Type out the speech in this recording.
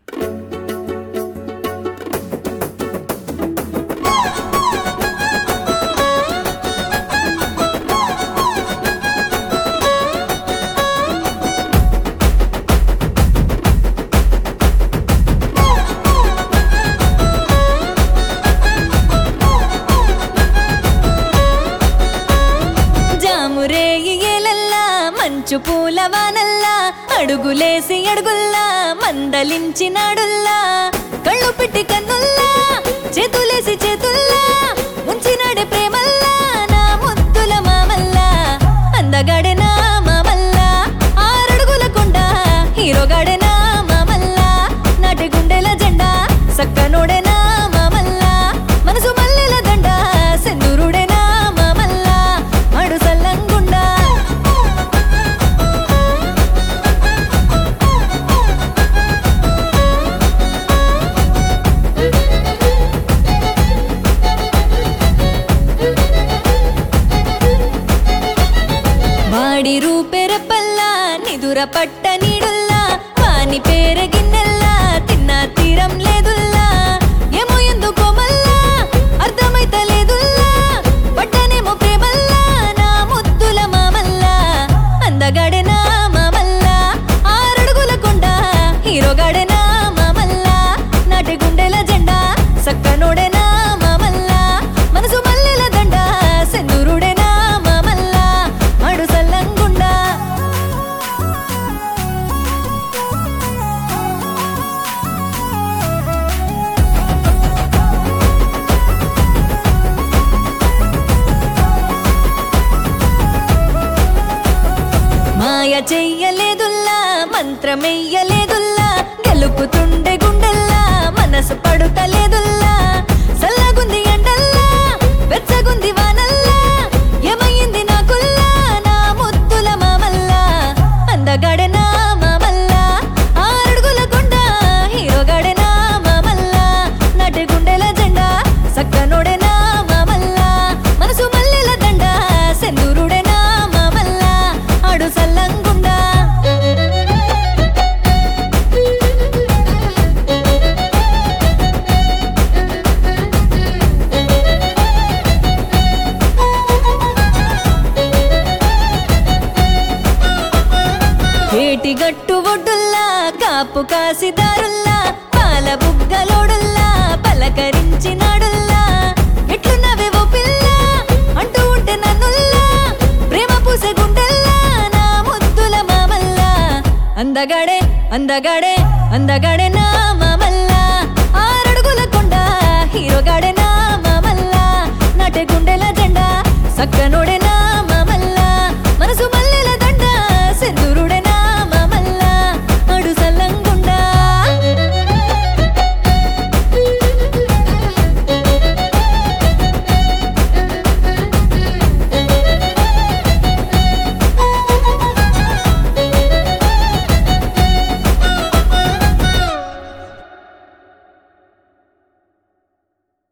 జామురేయి ఏలల్లా మంచు పూల వానల్లా అడుగులేసి అడుగుల్లా మందలించినాడుల్లా కళ్ళు పెట్టి కన్నుల్లా చేతులేసి చేతుల్లా ఉంచినాడే ప్రేమల్లా నా ముద్దుల మామల్లా అందగాడే నా మామల్లా ఆరడుగుల కొండ హీరోగాడే నా మామల్లా నాటి గుండెల జెండా సక్కనోడే నా మామల్లా మనసు మల్లెల దండ సెందూరుడే నా మామల్లా అడు సల్లంగుండా వాడి రూపెరపల్లా నిదుర పట్ట నీడుల్లా వాని పేరగిన్నెల్లా తిన్న తీరం లేదుల్లా ఏమో ఎందుకో మల్లా అర్థమైతలేదుల్లా పడ్డనేమో ప్రేమల్లా నా ముద్దుల మామల్లా అందగాడే నా మామల్లా ఆరడుగుల కొండ హీరోగాడే నా మామల్లా నాటి గుండెల జెండా సక్కనోడే నా మామల్లా మనసు మల్లెల దండ సెందూరుడే నా మామల్లా అడు సల్లంగుండా మాయ చెయ్యలేదుల్లా మంత్రమెయ్యలేదుల్లా గెలుపుతుండే గుండెల్లా మనసు పడుతలేదుల్లా సల్లగుంది ఎండల్లా వెచ్చగుంది వానల్లా ఏమయ్యింది నాకుల్లా నా ముద్దుల మామల్లా అందగాడే నా మామల్లా ఆరడుగుల కొండ హీరోగాడే నా మామల్లా నాటి గుండెల జెండా సక్కనోడే నా మామల్లా మనసు మల్లెల దండ సెందూరుడే నా మామల్లా ఆడు సల్లంగుండా ఏటి గట్టు ఒడ్డుల్లా కాపు కాసిదారుల్లా పాల బుగ్గలోడుల్లా పలకరించినాడుల్లా ఎట్లున్నవేవో పిల్ల అంటూ ఉంటే నన్నుల్లా ప్రేమ పూసే గుండెల్లా నా ముద్దుల మామల్లా అందగాడే అందగాడే అందగాడే నా మామల్లా ఆరడుగుల కొండ హీరోగాడే నా మామల్లా నాటే గుండెల జెండా సక్కనోడే నా